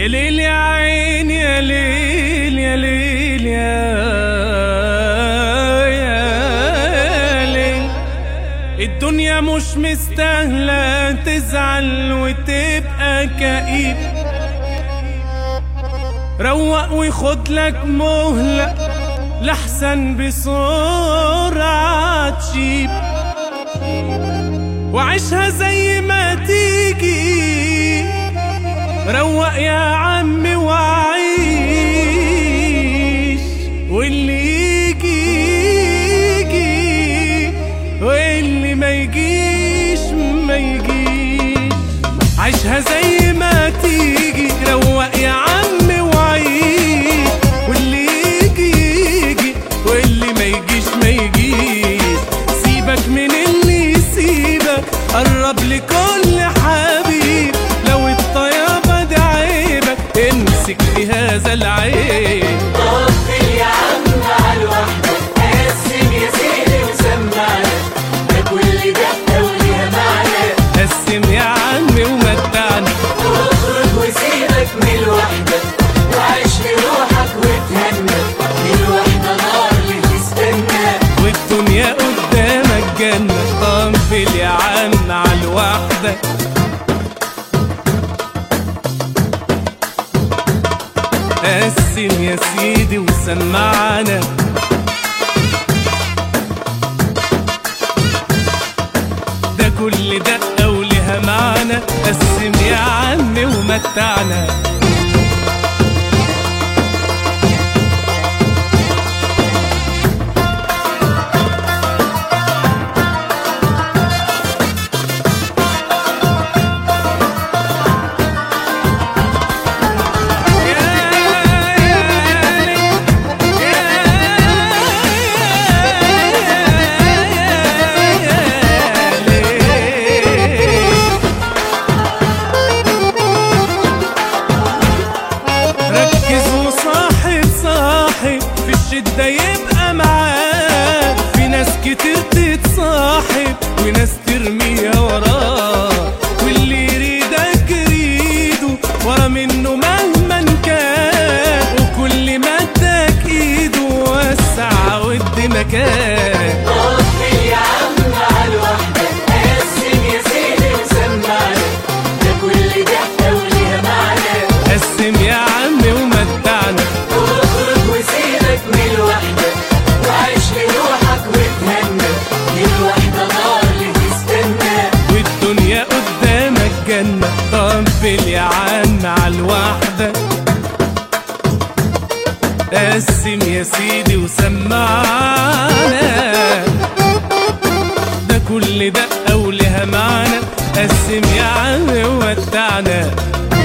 يا ليل يا عين يا ليل يا ليل يا يا ليل الدنيا مش مستاهلة تزعل وتبقى كئيب روق وخد لك مهلة لحسن بسرعة تشيب وعيشها زي ما تيجي روق يا عم وعيش واللي يجي يجي واللي ما يجيش ما يجيش عيشها زي ما تيجي روق يا عم وعيش واللي يجي يجي واللي ما يجيش ما يجيش سيبك من اللي يسيبك قرب لكل حبيب لو الطيابة دي عيبك امسك في هذا العيب طفل يا عم على الوحدة قسم يا سيدي وسمعنا ده كل دقة وليها معنى قسم يا عمي ومتعنا اخرج وسيبك من الوحدة وعيش لروحك وتهنى الوحدة نار اللي تستنى والدنيا قدامك جنة طنفل يا عم على الوحدة قسم يا سيدي وسمعنا ده كل دقة ولها معنى قسم يا عمي ومتعنا ركز وصاحب صاحب في الشدة يبقى معاك في ناس كتير تتصاحب وناس ترميها وراه واللي يريدك يريده ورا منه مهما كان وكل ما اداك ايده وسع ود مكان طفل يا عم على الوحدة قسم يا سيدي وسمعنا ده كل دقة وليها معنى قسم يا عمي ومتعنا اخرج وسيبك من الوحدة وعيش لروحك وتهنى الوحدة نار اللي تستنى والدنيا قدامك جنة طبل يا عم على الوحدة قسم يا سيدي وسمعنا ده كل دقة ولها معنى قسم يا عم وودعنا